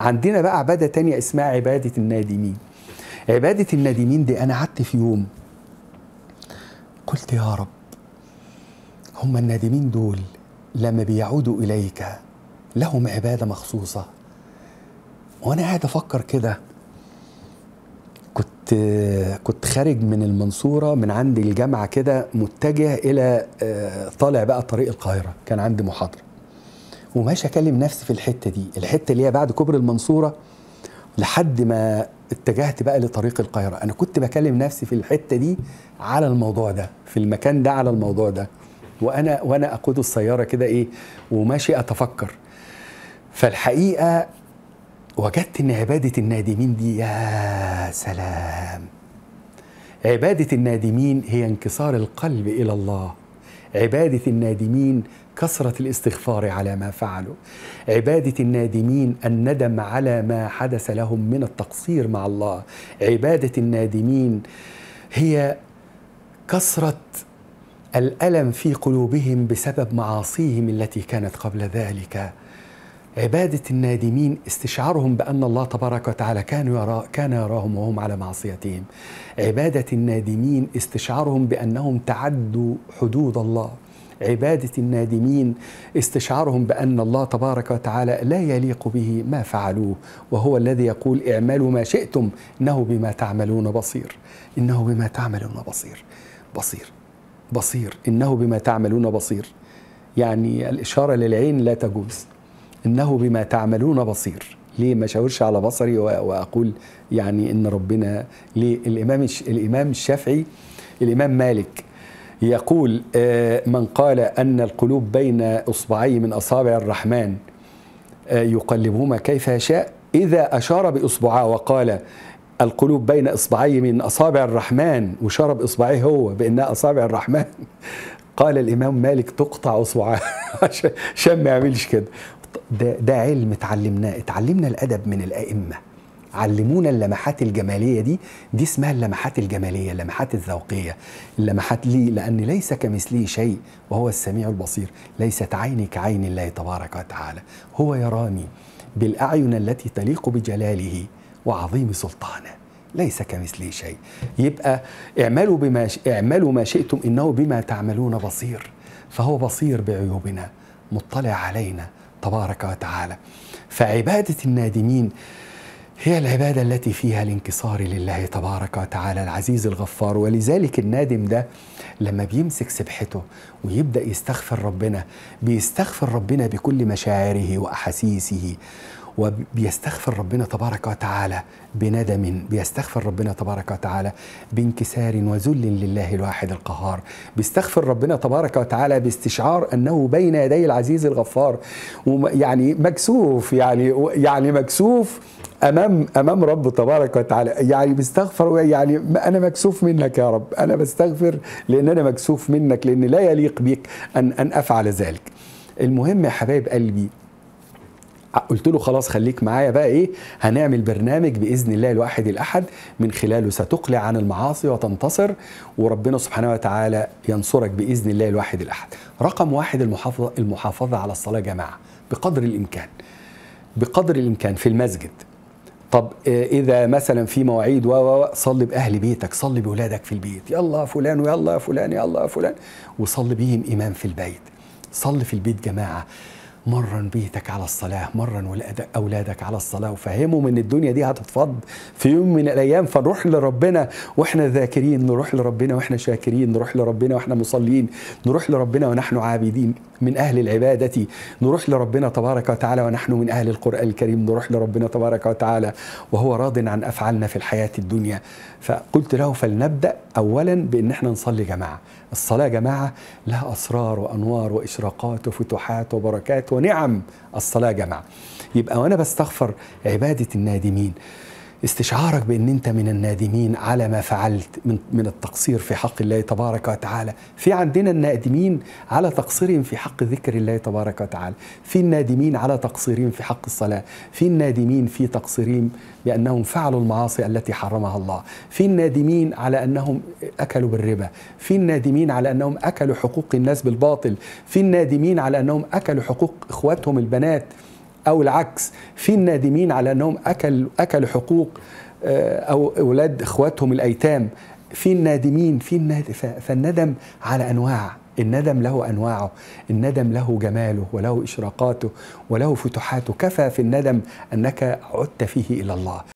عندنا بقى عباده تانية اسمها عباده النادمين عباده النادمين دي انا قعدت في يوم قلت يا رب هم النادمين دول لما بيعودوا اليك لهم عباده مخصوصه وانا قاعد افكر كده كنت كنت خارج من المنصوره من عند الجامعه كده متجه الى آه، طالع بقى طريق القاهره كان عندي محاضره وماشي اكلم نفسي في الحته دي الحته اللي هي بعد كوبري المنصوره لحد ما اتجهت بقى لطريق القاهره انا كنت بكلم نفسي في الحته دي على الموضوع ده في المكان ده على الموضوع ده وانا وانا اقود السياره كده ايه وماشي اتفكر فالحقيقه وجدت ان عباده النادمين دي يا سلام عباده النادمين هي انكسار القلب الى الله عباده النادمين كثره الاستغفار على ما فعلوا عباده النادمين الندم على ما حدث لهم من التقصير مع الله عباده النادمين هي كثره الالم في قلوبهم بسبب معاصيهم التي كانت قبل ذلك عبادة النادمين استشعارهم بأن الله تبارك وتعالى كان يرى كان يراهم وهم على معصيتهم. عبادة النادمين استشعارهم بأنهم تعدوا حدود الله. عبادة النادمين استشعارهم بأن الله تبارك وتعالى لا يليق به ما فعلوه وهو الذي يقول اعملوا ما شئتم إنه بما تعملون بصير إنه بما تعملون بصير بصير بصير إنه بما تعملون بصير يعني الإشارة للعين لا تجوز انه بما تعملون بصير ليه ما شاورش على بصري واقول يعني ان ربنا ليه الامام الامام الشافعي الامام مالك يقول من قال ان القلوب بين اصبعي من اصابع الرحمن يقلبهما كيف يشاء اذا اشار باصبعاه وقال القلوب بين اصبعي من اصابع الرحمن وشرب اصبعيه هو بانها اصابع الرحمن قال الامام مالك تقطع اصبعاه عشان ما يعملش كده ده, ده علم اتعلمناه اتعلمنا الادب من الائمه علمونا اللمحات الجماليه دي دي اسمها اللمحات الجماليه اللمحات الذوقيه اللمحات ليه لان ليس كمثله شيء وهو السميع البصير ليست عيني كعين الله تبارك وتعالى هو يراني بالاعين التي تليق بجلاله وعظيم سلطانه ليس كمثله شيء يبقى اعملوا بما اعملوا ما شئتم انه بما تعملون بصير فهو بصير بعيوبنا مطلع علينا تبارك وتعالى فعباده النادمين هي العباده التي فيها الانكسار لله تبارك وتعالى العزيز الغفار ولذلك النادم ده لما بيمسك سبحته ويبدا يستغفر ربنا بيستغفر ربنا بكل مشاعره واحاسيسه وبيستغفر ربنا تبارك وتعالى بندم بيستغفر ربنا تبارك وتعالى بانكسار وذل لله الواحد القهار بيستغفر ربنا تبارك وتعالى باستشعار انه بين يدي العزيز الغفار يعني مكسوف يعني يعني مكسوف امام امام رب تبارك وتعالى يعني بيستغفر يعني انا مكسوف منك يا رب انا بستغفر لان انا مكسوف منك لان لا يليق بك ان ان افعل ذلك المهم يا حبايب قلبي قلت له خلاص خليك معايا بقى ايه هنعمل برنامج باذن الله الواحد الاحد من خلاله ستقلع عن المعاصي وتنتصر وربنا سبحانه وتعالى ينصرك باذن الله الواحد الاحد رقم واحد المحافظه المحافظه على الصلاه جماعه بقدر الامكان بقدر الامكان في المسجد طب اذا مثلا في مواعيد و صلي باهل بيتك صلي باولادك في البيت يلا فلان ويلا فلان يلا فلان وصلي بيهم امام في البيت صلي في البيت جماعه مرن بيتك على الصلاة مرن أولادك على الصلاة وفهمهم إن الدنيا دي هتتفض في يوم من الأيام فنروح لربنا وإحنا ذاكرين نروح لربنا وإحنا شاكرين نروح لربنا وإحنا مصلين نروح لربنا ونحن عابدين من أهل العبادة نروح لربنا تبارك وتعالى ونحن من أهل القرآن الكريم نروح لربنا تبارك وتعالى وهو راض عن أفعالنا في الحياة الدنيا فقلت له فلنبدأ أولا بأن احنا نصلي جماعة الصلاة جماعة لها أسرار وأنوار وإشراقات وفتوحات وبركات ونعم الصلاة جماعة يبقى وأنا بستغفر عبادة النادمين استشعارك بان انت من النادمين على ما فعلت من من التقصير في حق الله تبارك وتعالى في عندنا النادمين على تقصيرهم في حق ذكر الله تبارك وتعالى في النادمين على تقصيرهم في حق الصلاه في النادمين في تقصيرهم بانهم فعلوا المعاصي التي حرمها الله في النادمين على انهم اكلوا بالربا في النادمين على انهم اكلوا حقوق الناس بالباطل في النادمين على انهم اكلوا حقوق اخواتهم البنات او العكس في النادمين على انهم اكل اكلوا حقوق آه، او اولاد اخواتهم الايتام في النادمين في الناد... ف- فالندم على انواع الندم له انواعه الندم له جماله وله اشراقاته وله فتوحاته كفى في الندم انك عدت فيه الى الله